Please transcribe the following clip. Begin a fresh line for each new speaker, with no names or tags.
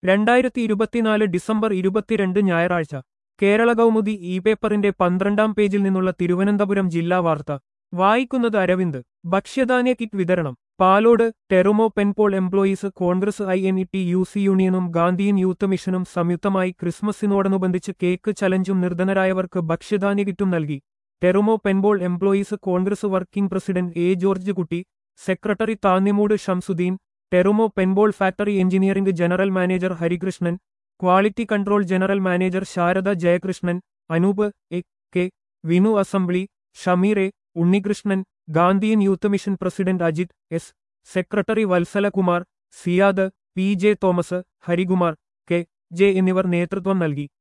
രണ്ടായിരത്തി ഇരുപത്തിനാല് ഡിസംബർ ഇരുപത്തിരണ്ട് ഞായറാഴ്ച കേരള കൗമുദി ഇ പേപ്പറിന്റെ പന്ത്രണ്ടാം പേജിൽ നിന്നുള്ള തിരുവനന്തപുരം ജില്ലാ വാർത്ത വായിക്കുന്നത് അരവിന്ദ് ഭക്ഷ്യധാന്യ കിറ്റ് വിതരണം Palode Terumo Penpol employees congress I N T U C സി യൂണിയനും ഗാന്ധിയൻ യൂത്ത് മിഷനും സംയുക്തമായി ക്രിസ്മസിനോടനുബന്ധിച്ച് കേക്ക് ചലഞ്ചും നിർധനരായവർക്ക് ഭക്ഷ്യധാന്യ കിറ്റും നൽകി Terumo Penpol employees congress working president A George Kutty secretary Thannimoodu Shamsuddin Terumo Penpol factory engineering general manager Harikrishnan quality control general manager Sharada Jayakrishnan Anoop A K Vinu assembly Shameer A Unnikrishnan Gandhian youth mission president Ajith S secretary Valsalakumar Siyad P J Thomas Harikumar K J എന്നിവർ നേതൃത്വം നൽകി